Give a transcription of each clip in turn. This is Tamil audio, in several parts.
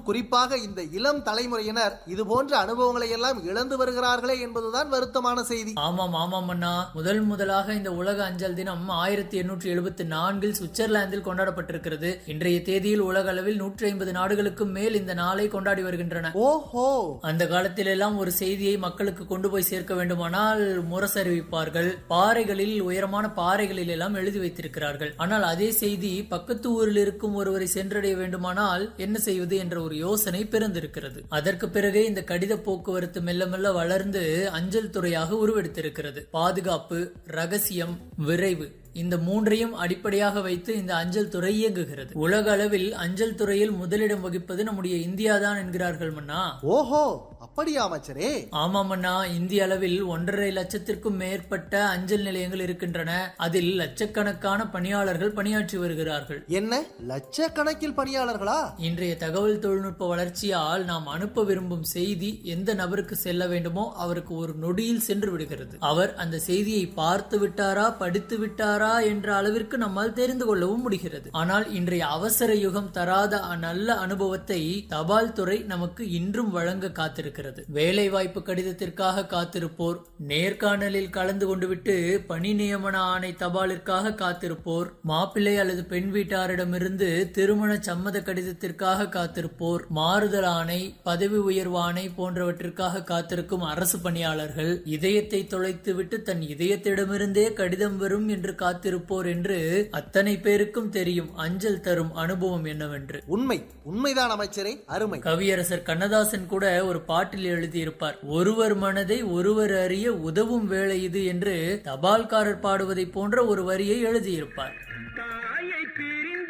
குறிப்பாக இந்த இளம் தலைமுறையினர் இது போன்ற அனுபவங்களை எல்லாம் இழந்து வருகிறார்களே என்பதுதான் வருத்தமான செய்தி ஆமாம் ஆமாம் அண்ணா முதல் முதலாக இந்த உலக அஞ்சல் தினம் ஆயிரத்தி எண்ணூற்றி எழுபத்தி நான்கில் சுவிட்சர்லாந்தில் கொண்டாடப்பட்டிருக்கிறது இன்றைய தேதியில் உலக அளவில் நூற்றி ஐம்பது நாடுகளுக்கும் மேல் இந்த நாளை கொண்டாடி வருகின்றன ஓஹோ அந்த காலத்தில் எல்லாம் ஒரு செய்தியை மக்களுக்கு கொண்டு போய் சேர்க்க வேண்டுமானால் முரசறிவிப்பார்கள் பாறைகளில் உயரமான பாறைகளில் எல்லாம் எழுதி வைத்திருக்கிறார்கள் ஆனால் அதே செய்தி பக்கத்து ஊரில் இருக்கும் ஒருவரை சென்றடைய வேண்டுமானால் என்ன செய்வது என்ற ஒரு யோசனை பிறந்திருக்கிறது அதற்கு பிறகு இந்த கடித போக்குவரத்து மெல்ல மெல்ல வளர்ந்து அஞ்சல் துறையாக உருவெடுத்திருக்கிறது பாதுகாப்பு ரகசியம் விரைவு இந்த மூன்றையும் அடிப்படையாக வைத்து இந்த அஞ்சல் துறை இயங்குகிறது உலக அளவில் அஞ்சல் துறையில் முதலிடம் வகிப்பது நம்முடைய இந்தியா தான் என்கிறார்கள் மன்னா ஓஹோ அப்படியா அமைச்சரே ஆமாம் அண்ணா இந்திய அளவில் ஒன்றரை லட்சத்திற்கும் மேற்பட்ட அஞ்சல் நிலையங்கள் இருக்கின்றன அதில் லட்சக்கணக்கான பணியாளர்கள் பணியாற்றி வருகிறார்கள் என்ன லட்சக்கணக்கில் பணியாளர்களா இன்றைய தகவல் தொழில்நுட்ப வளர்ச்சியால் நாம் அனுப்ப விரும்பும் செய்தி எந்த நபருக்கு செல்ல வேண்டுமோ அவருக்கு ஒரு நொடியில் சென்று விடுகிறது அவர் அந்த செய்தியை பார்த்து விட்டாரா படித்து விட்டாரா என்ற அளவிற்கு நம்மால் தெரிந்து கொள்ளவும் முடிகிறது ஆனால் இன்றைய அவசர யுகம் தராத அ- நல்ல அனுபவத்தை தபால் துறை நமக்கு இன்றும் வழங்க காத்திருக்கிறது வேலை வாய்ப்பு கடிதத்திற்காக காத்திருப்போர் நேர்காணலில் கலந்து கொண்டு விட்டு பணி நியமன ஆணை தபாலிற்காக காத்திருப்போர் மாப்பிள்ளை அல்லது பெண் வீட்டாரிடமிருந்து திருமண சம்மத கடிதத்திற்காக காத்திருப்போர் மாறுதல் ஆணை பதவி உயர்வு ஆணை போன்றவற்றிற்காக காத்திருக்கும் அரசு பணியாளர்கள் இதயத்தை தொலைத்துவிட்டு தன் இதயத்திடமிருந்தே கடிதம் வரும் என்று காத்திருப்போர் என்று அத்தனை பேருக்கும் தெரியும் அஞ்சல் தரும் அனுபவம் என்னவென்று உண்மை உண்மைதான் அமைச்சரே அருமை கவியரசர் கண்ணதாசன் கூட ஒரு பாட்டில் எழுதியிருப்பார் ஒருவர் மனதை ஒருவர் அறிய உதவும் வேலை இது என்று தபால்காரர் பாடுவதைப் போன்ற ஒரு வரியை எழுதியிருப்பார் தாயை பிரிந்த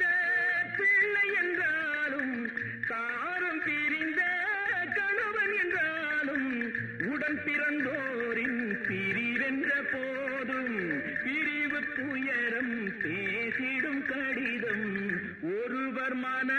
பிள்ளை என்றாலும் தாரம் பிரிந்த கணவன் என்றாலும் உடன் பிறந்தோரின் பிரிவென்ற போதும்